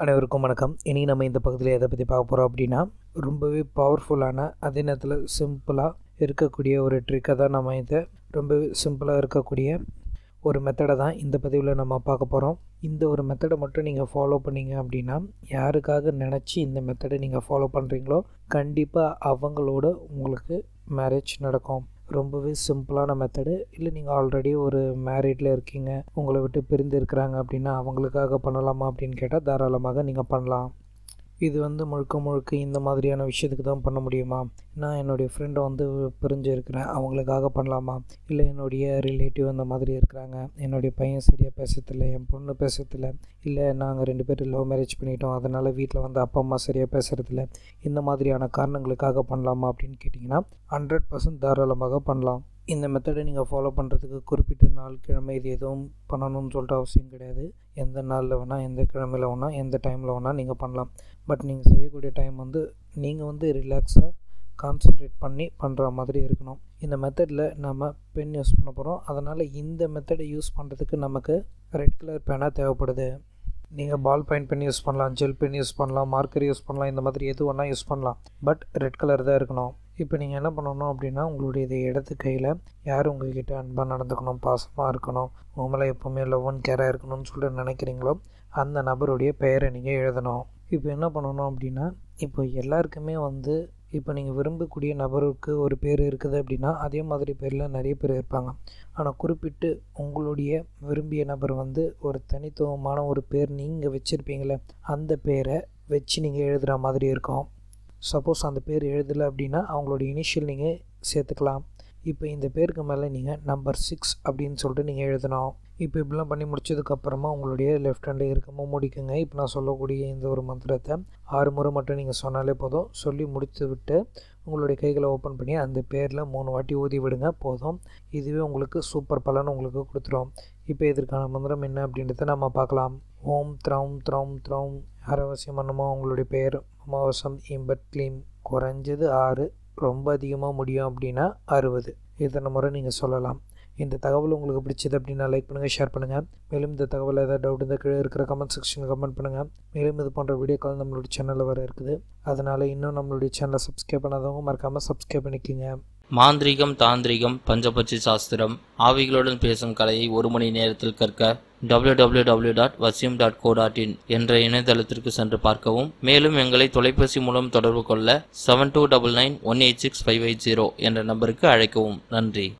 அனைவருக்கும் வணக்கம் இனி நம்ம இந்த பகுதியில் எதை பற்றி பார்க்க போகிறோம் அப்படின்னா ரொம்பவே பவர்ஃபுல்லான அதே நேரத்தில் சிம்பிளாக இருக்கக்கூடிய ஒரு ட்ரிக்கை தான் நம்ம இதை ரொம்பவே சிம்பிளாக இருக்கக்கூடிய ஒரு மெத்தடை தான் இந்த பதிவில் நம்ம பார்க்க போகிறோம் இந்த ஒரு மெத்தடை மட்டும் நீங்கள் ஃபாலோ பண்ணீங்க அப்படின்னா யாருக்காக நினச்சி இந்த மெத்தடை நீங்கள் ஃபாலோ பண்ணுறீங்களோ கண்டிப்பாக அவங்களோட உங்களுக்கு மேரேஜ் நடக்கும் ரொம்பவே சிம்பிளான மெத்தடு இல்லை நீங்கள் ஆல்ரெடி ஒரு மேரிடில் இருக்கீங்க உங்களை விட்டு பிரிந்து இருக்கிறாங்க அப்படின்னா அவங்களுக்காக பண்ணலாமா அப்படின்னு கேட்டால் தாராளமாக நீங்கள் பண்ணலாம் இது வந்து முழுக்க முழுக்க இந்த மாதிரியான விஷயத்துக்கு தான் பண்ண முடியுமா நான் என்னுடைய ஃப்ரெண்டை வந்து பிரிஞ்சு இருக்கிறேன் அவங்களுக்காக பண்ணலாமா இல்லை என்னுடைய ரிலேட்டிவ் அந்த மாதிரி இருக்கிறாங்க என்னுடைய பையன் சரியாக பேசுறதில்ல என் பொண்ணு பேசுறதில்ல இல்லை நாங்கள் ரெண்டு பேரும் லவ் மேரேஜ் பண்ணிட்டோம் அதனால் வீட்டில் வந்து அப்பா அம்மா சரியாக பேசுறதில்ல இந்த மாதிரியான காரணங்களுக்காக பண்ணலாமா அப்படின்னு கேட்டிங்கன்னா ஹண்ட்ரட் பர்சன்ட் தாராளமாக பண்ணலாம் இந்த மெத்தடை நீங்கள் ஃபாலோ பண்ணுறதுக்கு குறிப்பிட்ட நாள் கிழமை இது எதுவும் பண்ணணும்னு சொல்லிட்டு அவசியம் கிடையாது எந்த நாளில் வேணால் எந்த கிழமையில் வேணால் எந்த டைமில் வேணால் நீங்கள் பண்ணலாம் பட் நீங்கள் செய்யக்கூடிய டைம் வந்து நீங்கள் வந்து ரிலாக்ஸாக கான்சென்ட்ரேட் பண்ணி பண்ணுற மாதிரி இருக்கணும் இந்த மெத்தடில் நம்ம பென் யூஸ் பண்ண போகிறோம் அதனால் இந்த மெத்தடை யூஸ் பண்ணுறதுக்கு நமக்கு ரெட் கலர் பேனாக தேவைப்படுது நீங்கள் பால் பாயிண்ட் பென் யூஸ் பண்ணலாம் ஜெல் பென் யூஸ் பண்ணலாம் மார்க்கர் யூஸ் பண்ணலாம் இந்த மாதிரி எது வேணால் யூஸ் பண்ணலாம் பட் ரெட் கலர் தான் இருக்கணும் இப்போ நீங்கள் என்ன பண்ணணும் அப்படின்னா உங்களுடைய இதை இடது கையில் யார் உங்ககிட்ட அன்பாக நடந்துக்கணும் பாசமாக இருக்கணும் உங்க மேலே எப்போவுமே லவ் அண்ட் கேராக இருக்கணும்னு சொல்லிட்டு நினைக்கிறீங்களோ அந்த நபருடைய பெயரை நீங்கள் எழுதணும் இப்போ என்ன பண்ணணும் அப்படின்னா இப்போ எல்லாருக்குமே வந்து இப்போ நீங்கள் விரும்பக்கூடிய நபருக்கு ஒரு பேர் இருக்குது அப்படின்னா அதே மாதிரி பேரில் நிறைய பேர் இருப்பாங்க ஆனால் குறிப்பிட்டு உங்களுடைய விரும்பிய நபர் வந்து ஒரு தனித்துவமான ஒரு பேர் நீங்கள் வச்சுருப்பீங்களே அந்த பேரை வச்சு நீங்கள் எழுதுகிற மாதிரி இருக்கும் சப்போஸ் அந்த பேர் எழுதலை அப்படின்னா அவங்களோட இனிஷியல் நீங்கள் சேர்த்துக்கலாம் இப்போ இந்த பேருக்கு மேலே நீங்கள் நம்பர் சிக்ஸ் அப்படின்னு சொல்லிட்டு நீங்கள் எழுதணும் இப்போ இப்படிலாம் பண்ணி முடிச்சதுக்கப்புறமா உங்களுடைய லெஃப்ட் ஹேண்டை இருக்கமோ முடிக்குங்க இப்போ நான் சொல்லக்கூடிய இந்த ஒரு மந்திரத்தை ஆறு முறை மட்டும் நீங்கள் சொன்னாலே போதும் சொல்லி முடித்து விட்டு உங்களுடைய கைகளை ஓப்பன் பண்ணி அந்த பேரில் மூணு வாட்டி ஊதி விடுங்க போதும் இதுவே உங்களுக்கு சூப்பர் பலன் உங்களுக்கு கொடுத்துரும் இப்போ இதற்கான மந்திரம் என்ன அப்படின்றத நம்ம பார்க்கலாம் ஓம் த்ரௌம் த்ரௌம் த்ரௌம் யாரவசியம் பண்ணுமோ உங்களுடைய பெயர் அமாவசம் இம்பட் க்ளீம் குறைஞ்சது ஆறு ரொம்ப அதிகமாக முடியும் அப்படின்னா அறுபது இத்தனை முறை நீங்கள் சொல்லலாம் இந்த தகவல் உங்களுக்கு பிடிச்சது அப்படின்னா லைக் பண்ணுங்கள் ஷேர் பண்ணுங்கள் மேலும் இந்த தகவல் ஏதாவது டவுட் இந்த கீழே இருக்கிற கமெண்ட் செக்ஷனில் கமெண்ட் பண்ணுங்கள் மேலும் இது போன்ற வீடியோக்கள் நம்மளுடைய சேனலில் வர இருக்குது அதனால் இன்னும் நம்மளுடைய சேனலை சப்ஸ்கிரைப் பண்ணாதவங்க மறக்காமல் சப்ஸ்கிரைப் பண்ணிக்கோங்க மாந்திரீகம் தாந்திரிகம் பஞ்சபட்சி சாஸ்திரம் ஆவிகளுடன் பேசும் கலையை ஒரு மணி நேரத்தில் கற்க www.vasim.co.in டாட் வசியம் டாட் கோ டாட் இன் என்ற இணையதளத்திற்கு சென்று பார்க்கவும் மேலும் எங்களை தொலைபேசி மூலம் தொடர்பு கொள்ள seven two double nine one eight six five eight zero என்ற நம்பருக்கு அழைக்கவும் நன்றி